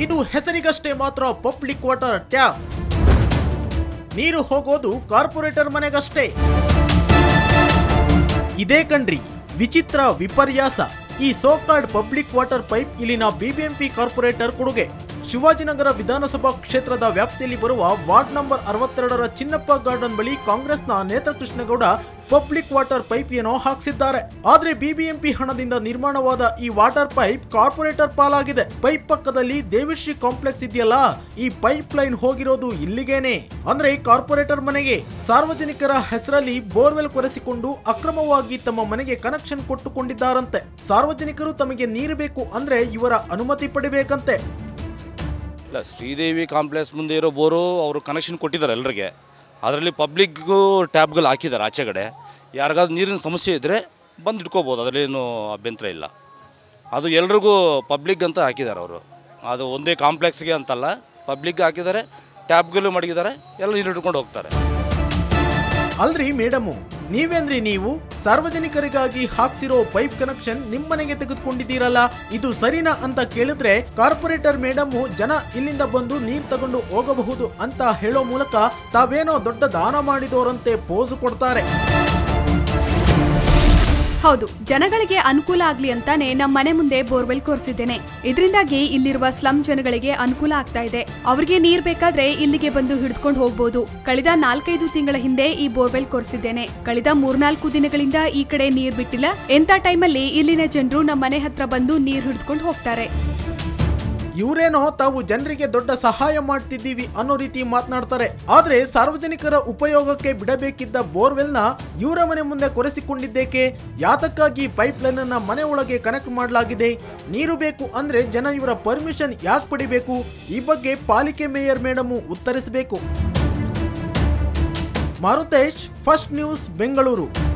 ಇದು ಹೆಸರಿಗಷ್ಟೇ ಮಾತ್ರ public water tap ನೀರು ಹೋಗೋದು ಕಾರ್ಪೊರೇಟರ್ ಮನೆಗಷ್ಟೇ ಇದೇ ಕಣ್ರಿ ವಿಚಿತ್ರ ವಿಪರ್ಯಾಸ ಈ ಸೋಕಾಲ್ಡ್ ಪಬ್ಲಿಕ್ ವಾಟರ್ ಪೈಪ್ ಇಲ್ಲಿನ ಬಿಬಿಎಂಪಿ ಕಾರ್ಪೊರೇಟರ್ ಕೊಡುಗೆ ಶಿವಾಜಿನಗರ ವಿಧಾನಸಭಾ ಕ್ಷೇತ್ರದ ವ್ಯಾಪ್ತಿಯಲ್ಲಿ ಬರುವ ವಾರ್ಡ್ ನಂಬರ್ ಅರವತ್ತೆರಡರ ಚಿನ್ನಪ್ಪ ಗಾರ್ಡನ್ ಬಳಿ ಕಾಂಗ್ರೆಸ್ನ ನೇತ್ರಕೃಷ್ಣಗೌಡ ಪಬ್ಲಿಕ್ ವಾಟರ್ ಪೈಪ್ ಏನೋ ಹಾಕ್ಸಿದ್ದಾರೆ ಆದ್ರೆ ಬಿಬಿಎಂಪಿ ಹಣದಿಂದ ನಿರ್ಮಾಣವಾದ ಈ ವಾಟರ್ ಪೈಪ್ ಕಾರ್ಪೊರೇಟರ್ ಪಾಲಾಗಿದೆ ಪೈಪ್ ಪಕ್ಕದಲ್ಲಿ ದೇವಿಶ್ರೀ ಕಾಂಪ್ಲೆಕ್ಸ್ ಇದೆಯಲ್ಲ ಈ ಪೈಪ್ ಲೈನ್ ಹೋಗಿರೋದು ಇಲ್ಲಿಗೇನೆ ಅಂದ್ರೆ ಕಾರ್ಪೊರೇಟರ್ ಮನೆಗೆ ಸಾರ್ವಜನಿಕರ ಹೆಸರಲ್ಲಿ ಬೋರ್ವೆಲ್ ಕೊರೆಸಿಕೊಂಡು ಅಕ್ರಮವಾಗಿ ತಮ್ಮ ಮನೆಗೆ ಕನೆಕ್ಷನ್ ಕೊಟ್ಟುಕೊಂಡಿದ್ದಾರಂತೆ ಸಾರ್ವಜನಿಕರು ತಮಗೆ ನೀರು ಬೇಕು ಅಂದ್ರೆ ಇವರ ಅನುಮತಿ ಪಡಿಬೇಕಂತೆ ಇಲ್ಲ ಶ್ರೀದೇವಿ ಕಾಂಪ್ಲೆಕ್ಸ್ ಮುಂದೆ ಇರೋ ಬೋರು ಅವರು ಕನೆಕ್ಷನ್ ಕೊಟ್ಟಿದ್ದಾರೆ ಎಲ್ಲರಿಗೆ ಅದರಲ್ಲಿ ಪಬ್ಲಿಕ್ಗೂ ಟ್ಯಾಬ್ಗಳು ಹಾಕಿದ್ದಾರೆ ಆಚೆಗಡೆ ಯಾರಿಗಾದ್ರೂ ನೀರಿನ ಸಮಸ್ಯೆ ಇದ್ದರೆ ಬಂದು ಇಟ್ಕೋಬೋದು ಅದರಲ್ಲೇನು ಅಭ್ಯಂತರ ಇಲ್ಲ ಅದು ಎಲ್ರಿಗೂ ಪಬ್ಲಿಕ್ ಅಂತ ಹಾಕಿದ್ದಾರೆ ಅವರು ಅದು ಒಂದೇ ಕಾಂಪ್ಲೆಕ್ಸ್ಗೆ ಅಂತಲ್ಲ ಪಬ್ಲಿಕ್ಗೆ ಹಾಕಿದ್ದಾರೆ ಟ್ಯಾಬ್ಗಳು ಮಡಗಿದ್ದಾರೆ ಎಲ್ಲ ನೀರು ಹಿಡ್ಕೊಂಡು ಹೋಗ್ತಾರೆ ಅಲ್ರಿ ಮೇಡಮು ನೀವೇನ್ರಿ ನೀವು ಸಾರ್ವಜನಿಕರಿಗಾಗಿ ಹಾಕ್ಸಿರೋ ಪೈಪ್ ಕನೆಕ್ಷನ್ ನಿಮ್ಮನೆಗೆ ತೆಗೆದುಕೊಂಡಿದ್ದೀರಲ್ಲ ಇದು ಸರಿನಾ ಅಂತ ಕೇಳಿದ್ರೆ ಕಾರ್ಪೊರೇಟರ್ ಮೇಡಮು ಜನ ಇಲ್ಲಿಂದ ಬಂದು ನೀರ್ ತಗೊಂಡು ಹೋಗಬಹುದು ಅಂತ ಹೇಳೋ ಮೂಲಕ ತಾವೇನೋ ದೊಡ್ಡ ದಾನ ಮಾಡಿದೋರಂತೆ ಪೋಸು ಕೊಡ್ತಾರೆ ಹೌದು ಜನಗಳಿಗೆ ಅನುಕೂಲ ಆಗ್ಲಿ ಅಂತಾನೆ ನಮ್ಮ ಮನೆ ಮುಂದೆ ಬೋರ್ವೆಲ್ ಕೊರ್ಸಿದ್ದೇನೆ ಇದರಿಂದಾಗಿ ಇಲ್ಲಿರುವ ಸ್ಲಂ ಜನಗಳಿಗೆ ಅನುಕೂಲ ಆಗ್ತಾ ಇದೆ ಅವ್ರಿಗೆ ನೀರ್ ಬೇಕಾದ್ರೆ ಇಲ್ಲಿಗೆ ಬಂದು ಹಿಡಿದುಕೊಂಡು ಹೋಗ್ಬೋದು ಕಳೆದ ನಾಲ್ಕೈದು ತಿಂಗಳ ಹಿಂದೆ ಈ ಬೋರ್ವೆಲ್ ಕೊರ್ಸಿದ್ದೇನೆ ಕಳೆದ ಮೂರ್ನಾಲ್ಕು ದಿನಗಳಿಂದ ಈ ಕಡೆ ನೀರ್ ಬಿಟ್ಟಿಲ್ಲ ಎಂತ ಟೈಮಲ್ಲಿ ಇಲ್ಲಿನ ಜನರು ನಮ್ಮ ಮನೆ ಹತ್ರ ಬಂದು ನೀರ್ ಹಿಡಿದುಕೊಂಡು ಹೋಗ್ತಾರೆ ಇವರೇನೋ ತಾವು ಜನರಿಗೆ ದೊಡ್ಡ ಸಹಾಯ ಮಾಡ್ತಿದ್ದೀವಿ ಅನ್ನೋ ರೀತಿ ಮಾತನಾಡ್ತಾರೆ ಆದ್ರೆ ಸಾರ್ವಜನಿಕರ ಉಪಯೋಗಕ್ಕೆ ಬಿಡಬೇಕಿದ್ದ ಬೋರ್ವೆಲ್ನ ಇವರ ಮನೆ ಮುಂದೆ ಕೊರೆಸಿಕೊಂಡಿದ್ದೇಕೆ ಯಾತಕ್ಕಾಗಿ ಪೈಪ್ ಲೈನ್ ಅನ್ನ ಮನೆ ಒಳಗೆ ಕನೆಕ್ಟ್ ಮಾಡಲಾಗಿದೆ ನೀರು ಬೇಕು ಅಂದ್ರೆ ಜನ ಇವರ ಪರ್ಮಿಷನ್ ಯಾಕೆ ಪಡಿಬೇಕು ಈ ಬಗ್ಗೆ ಪಾಲಿಕೆ ಮೇಯರ್ ಮೇಡಮ್ ಉತ್ತರಿಸಬೇಕು ಮಾರುತೇಶ್ ಫಸ್ಟ್ ನ್ಯೂಸ್ ಬೆಂಗಳೂರು